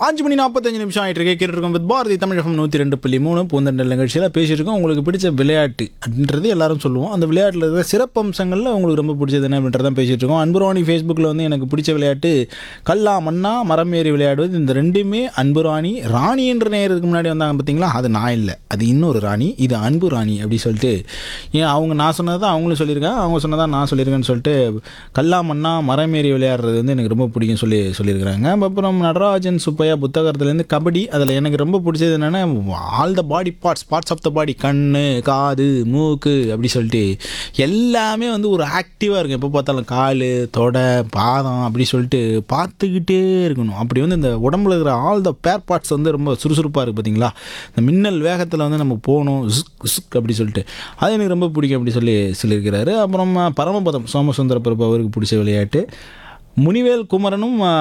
அஞ்சு மணி நாற்பத்தஞ்சு நிமிஷம் ஆயிட்டு இருக்கு கேட்டுருக்கோம் வித் பாரதி தமிழகம் நூற்றி ரெண்டு புள்ளி மூணு பூந்தண்டல் நிகழ்ச்சியில் பேசியிருக்கோம் உங்களுக்கு பிடிச்ச விளையாட்டு அப்படின்றது எல்லாரும் சொல்லுவோம் அந்த விளையாட்டில் இருக்கிற சிறப்பம்சங்களில் உங்களுக்கு ரொம்ப பிடிச்சது என்ன அப்படின்றதான் பேசிட்டு இருக்கோம் அன்புராணி ஃபேஸ்புக்கில் வந்து எனக்கு பிடிச்ச விளையாட்டு கல்லா மண்ணா மரம் ஏறி விளையாடுவது இந்த ரெண்டுமே அன்புராணி ராணி என்ற நேரத்துக்கு முன்னாடி வந்தாங்க பார்த்தீங்களா அது நான் இல்லை அது இன்னொரு ராணி இது அன்பு ராணி அப்படி சொல்லிட்டு ஏன் அவங்க நான் சொன்னதை அவங்களும் சொல்லியிருக்காங்க அவங்க சொன்னதா நான் சொல்லியிருக்கேன்னு சொல்லிட்டு கல்லா மண்ணா மரம் ஏறி விளையாடுறது வந்து எனக்கு ரொம்ப பிடிக்கும் சொல்லி சொல்லியிருக்கிறாங்க அப்புறம் நடராஜன் சுப்பையா புத்தகத்துலேருந்து கபடி அதில் எனக்கு ரொம்ப பிடிச்சது என்னென்னா all the body parts parts of the body கண் காது மூக்கு அப்படி சொல்லிட்டு எல்லாமே வந்து ஒரு ஆக்டிவாக இருக்கும் எப்போ பார்த்தாலும் கால் தொடை பாதம் அப்படி சொல்லிட்டு பார்த்துக்கிட்டே இருக்கணும் அப்படி வந்து இந்த உடம்புல இருக்கிற ஆல் த பேர் பார்ட்ஸ் வந்து ரொம்ப சுறுசுறுப்பாக இருக்குது பார்த்தீங்களா இந்த மின்னல் வேகத்தில் வந்து நம்ம போகணும் சுக் சுக் அப்படி சொல்லிட்டு அது எனக்கு ரொம்ப பிடிக்கும் அப்படி சொல்லி சொல்லியிருக்கிறாரு அப்புறம் பரமபதம் சோமசுந்தர பிரபு அவருக்கு பிடிச்ச விளையாட்டு முனிவேல் குமரனும்